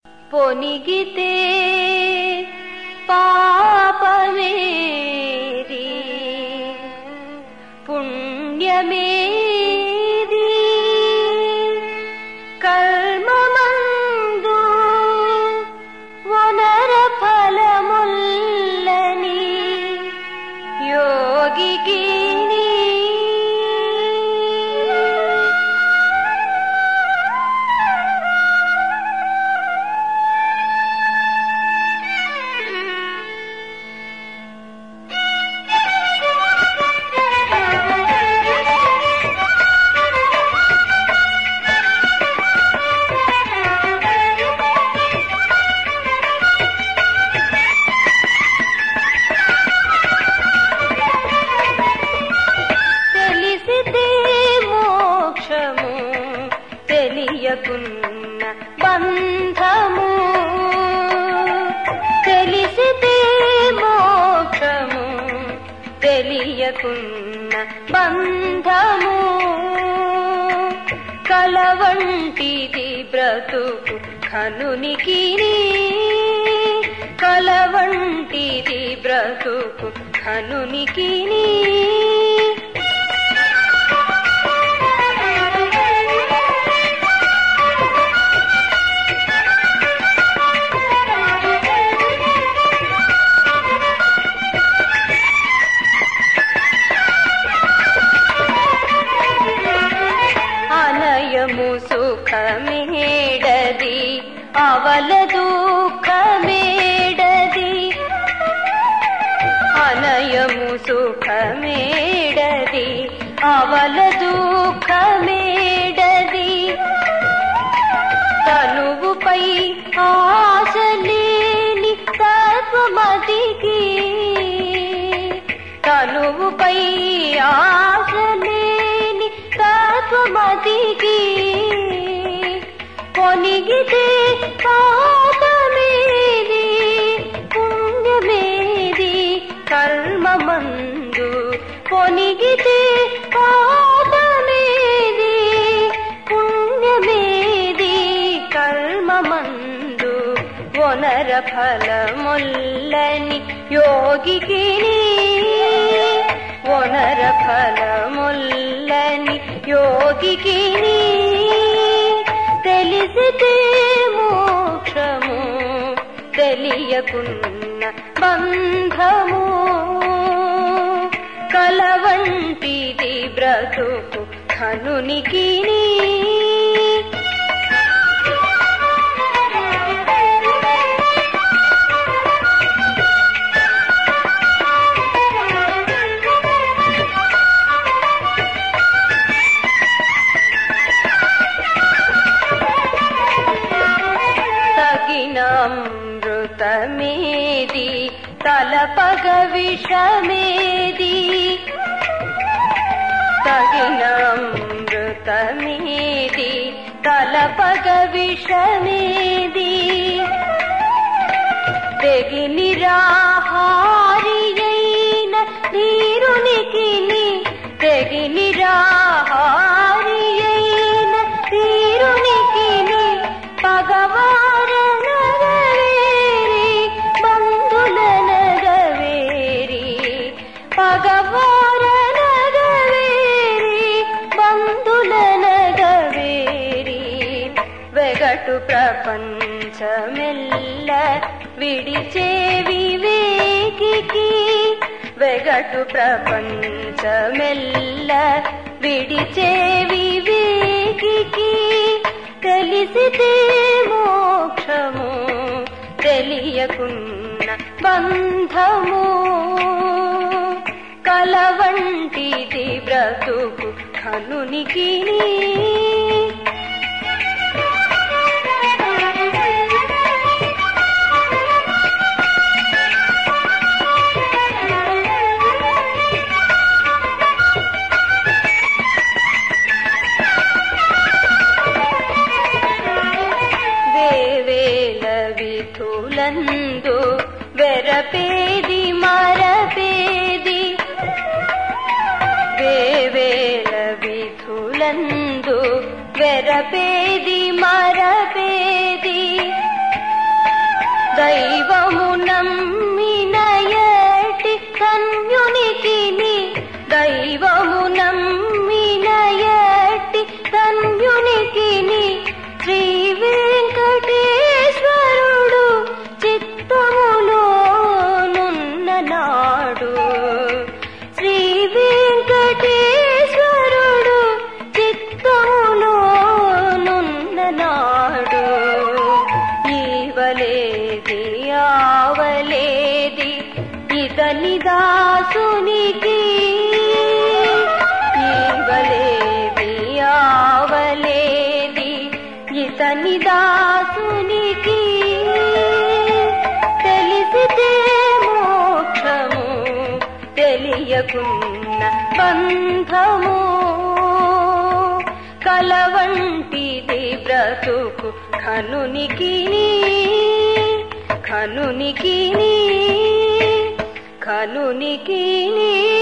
పొనిగితే పాపమేది పుణ్యమేది కర్మమందు వనర ఫలముల్లని యోగికి తెలిసితే మోక్షము తెలియకున్న బంధము తెలిసితే మోక్షము తెలియకున్న బంధము కలవంటిది బ్రతుకు కనునికి కలవంటిది బ్రతుకు కనునికి అనయము సుఖమేడది అవల దుఃఖమేడది అనయము సుఖమేడది అవల దుఃఖమేడది తనువుపై ఆశలేని తత్వమతికి తనువుపై ఆశలేని తత్వమతికి కొనిగితే పాపమేది పుణ్యమేది కర్మమందు కొనిగితే పాపమేది పుణ్యమేది కర్మమందు వనర ఫలముల్లని యోగికి వనర ఫలముల్లని యోగికి తెలిసితే మోక్షము తెలియకున్న బంధము కలవంటిది బ్రతుకు కనునికి తగిన అమృతమేది తలపగ విషమేది తగిన అమృతమేది తలపగ విషమేది తెగిని రాహారి అయిన నీరునికి తెగిని రాహారి అయిన తీరునికి పగవార నగవేరి బంధుల నగవేరి పగవార నగవేరి బంధుల నగవేరి వెగటు ప్రపంచమెల్ల విడిచే వివేకికి వెగటు ప్రపంచమెల్ల విడిచే వివేకికి తెలిసితే మోక్షము తెలియకున్న బంధము కలవంటిది బ్రతుకు కనునికి వేవేల విధులందు వెరపేది మరపేది వేవేల విధులందు వెరపేది మరపేది ఇతని దాసునికి ఈవలేది ఆవలేది ఇతని దాసునికి తెలిసితే మోక్షము తెలియకున్న బంధము కలవంటిది బ్రతుకు కనునికి కనునికి కనునికి